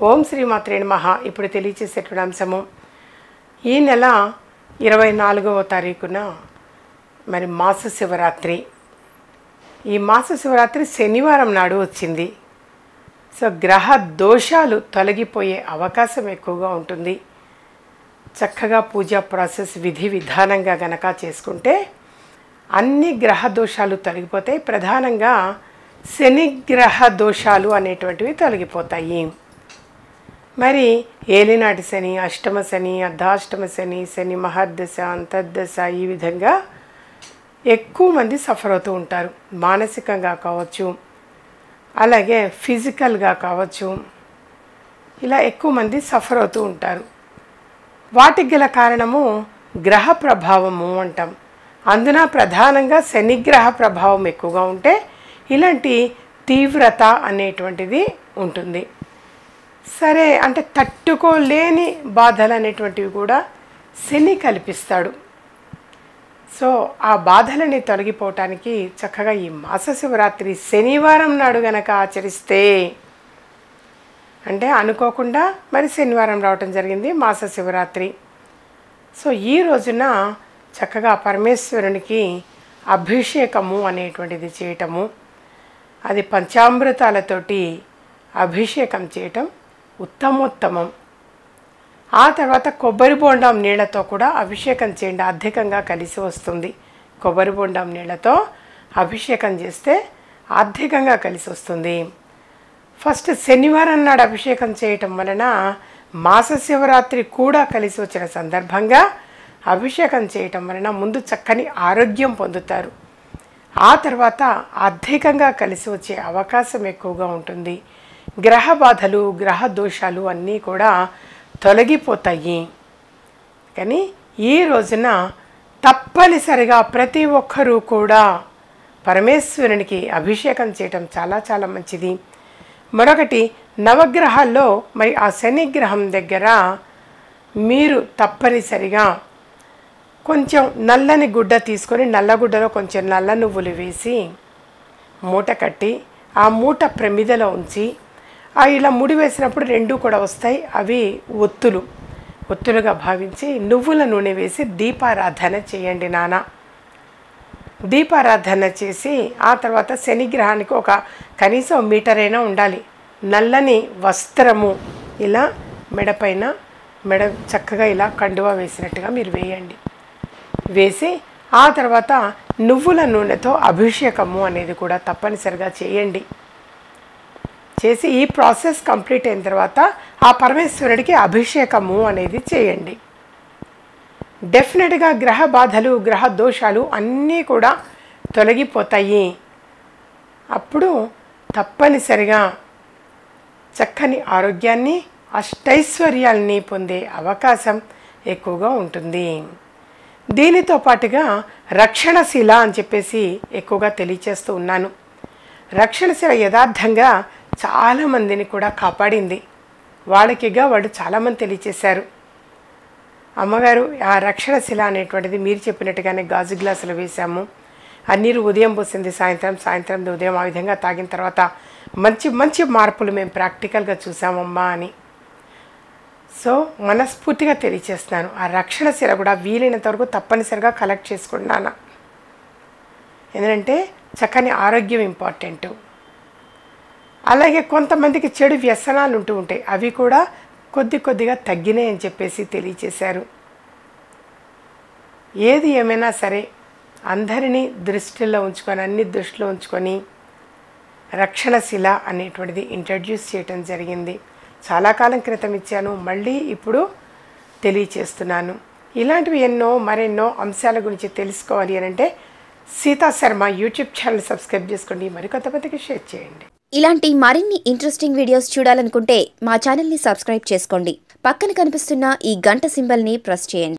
ఓం శ్రీ మాత్రే మహా ఇప్పుడు తెలియచేసేటువంటి అంశము ఈ నెల ఇరవై నాలుగవ తారీఖున మరి మాస శివరాత్రి ఈ మాస శివరాత్రి శనివారం నాడు వచ్చింది సో గ్రహ దోషాలు తొలగిపోయే అవకాశం ఎక్కువగా ఉంటుంది చక్కగా పూజా ప్రాసెస్ విధి విధానంగా గనక చేసుకుంటే అన్ని గ్రహ దోషాలు తొలగిపోతాయి ప్రధానంగా శని గ్రహ దోషాలు అనేటువంటివి తొలగిపోతాయి మరి ఏలినాటి శని అష్టమ శని అర్ధాష్టమ శని శని మహర్దశ అంతర్దశ ఈ విధంగా ఎక్కువ మంది సఫర్ అవుతూ ఉంటారు మానసికంగా కావచ్చు అలాగే ఫిజికల్గా కావచ్చు ఇలా ఎక్కువ మంది సఫర్ అవుతూ ఉంటారు వాటికి గల కారణము గ్రహ ప్రభావము అంటాం అందున ప్రధానంగా శనిగ్రహ ప్రభావం ఎక్కువగా ఉంటే ఇలాంటి తీవ్రత అనేటువంటిది ఉంటుంది సరే అంటే తట్టుకోలేని బాధలు అనేటువంటివి కూడా శని కల్పిస్తాడు సో ఆ బాధలని తొలగిపోవటానికి చక్కగా ఈ మాస శివరాత్రి శనివారం నాడు గనక ఆచరిస్తే అంటే అనుకోకుండా మరి శనివారం రావటం జరిగింది మాస శివరాత్రి సో ఈ రోజున చక్కగా పరమేశ్వరునికి అభిషేకము అనేటువంటిది చేయటము అది పంచామృతాలతోటి అభిషేకం చేయటం ఉత్తమోత్తమం ఆ తర్వాత కొబ్బరి బోండం నీళ్లతో కూడా అభిషేకం చేయండి అధికంగా కలిసి వస్తుంది కొబ్బరి బోండం నీళ్లతో అభిషేకం చేస్తే ఆర్థికంగా కలిసి వస్తుంది ఫస్ట్ శనివారం నాడు అభిషేకం చేయటం వలన మాస శివరాత్రి కూడా కలిసి వచ్చిన సందర్భంగా అభిషేకం చేయటం వలన ముందు చక్కని ఆరోగ్యం పొందుతారు ఆ తర్వాత ఆర్థికంగా కలిసి వచ్చే అవకాశం ఎక్కువగా ఉంటుంది గ్రహ బాధలు గ్రహ దోషాలు అన్నీ కూడా తొలగిపోతాయి కానీ ఈ రోజున తప్పనిసరిగా ప్రతి ఒక్కరూ కూడా పరమేశ్వరునికి అభిషేకం చేయటం చాలా చాలా మంచిది మరొకటి నవగ్రహాల్లో మరి ఆ శనిగ్రహం దగ్గర మీరు తప్పనిసరిగా కొంచెం నల్లని గుడ్డ తీసుకొని నల్లగుడ్డలో కొంచెం నల్ల నువ్వులు వేసి మూట కట్టి ఆ మూట ప్రమిదలో ఉంచి ఆ ఇలా ముడి వేసినప్పుడు రెండు కూడా వస్తాయి అవి ఒత్తులు ఒత్తులుగా భావించి నువ్వుల నూనె వేసి దీపారాధన చేయండి నాన్న దీపారాధన చేసి ఆ తర్వాత శనిగ్రహానికి ఒక కనీసం మీటర్ అయినా ఉండాలి నల్లని వస్త్రము ఇలా మెడపైన మెడ చక్కగా ఇలా కండువా వేసినట్టుగా మీరు వేయండి వేసి ఆ తర్వాత నువ్వుల నూనెతో అభిషేకము అనేది కూడా తప్పనిసరిగా చేయండి చేసి ఈ ప్రాసెస్ కంప్లీట్ అయిన తర్వాత ఆ పరమేశ్వరుడికి అభిషేకము అనేది చేయండి డెఫినెట్గా గ్రహ బాధలు గ్రహ దోషాలు అన్నీ కూడా తొలగిపోతాయి అప్పుడు తప్పనిసరిగా చక్కని ఆరోగ్యాన్ని అష్టైశ్వర్యాల్ని పొందే అవకాశం ఎక్కువగా ఉంటుంది దీనితో పాటుగా రక్షణశీల అని చెప్పేసి ఎక్కువగా తెలియచేస్తూ ఉన్నాను రక్షణశీల యథార్థంగా చాలామందిని కూడా కాపాడింది వాళ్ళకిగా వాళ్ళు చాలామంది తెలియచేశారు అమ్మగారు ఆ రక్షణశిల అనేటువంటిది మీరు చెప్పినట్టుగానే గాజు గ్లాసులు వేశాము ఆ నీరు ఉదయం పోసింది సాయంత్రం సాయంత్రం ఉదయం ఆ విధంగా తాగిన తర్వాత మంచి మంచి మార్పులు మేము ప్రాక్టికల్గా చూసామమ్మా అని సో మనస్ఫూర్తిగా తెలియచేస్తున్నాను ఆ రక్షణ శిల కూడా వీలైనంత వరకు తప్పనిసరిగా కలెక్ట్ చేసుకున్నాను ఎందుకంటే చక్కని ఆరోగ్యం ఇంపార్టెంట్ అలాగే కొంతమందికి చెడు వ్యసనాలు ఉంటూ ఉంటాయి అవి కూడా కొద్ది కొద్దిగా తగ్గినాయి అని చెప్పేసి తెలియచేశారు ఏది ఏమైనా సరే అందరినీ దృష్టిలో ఉంచుకొని అన్ని దృష్టిలో ఉంచుకొని రక్షణశిల అనేటువంటిది ఇంట్రడ్యూస్ చేయటం జరిగింది చాలా కాలం క్రితం ఇచ్చాను మళ్ళీ ఇప్పుడు తెలియచేస్తున్నాను ఇలాంటివి ఎన్నో మరెన్నో అంశాల గురించి తెలుసుకోవాలి అని అంటే Seetha Sharma YouTube channel subscribe చేసుకోండి మరికొంతమందికి షేర్ చేయండి ఇలాంటి మరిన్ని ఇంట్రెస్టింగ్ వీడియోస్ చూడాలనుకుంటే మా ఛానల్ని సబ్స్క్రైబ్ చేసుకోండి పక్కన కనిపిస్తున్న ఈ గంట సింబల్ని ప్రెస్ చేయండి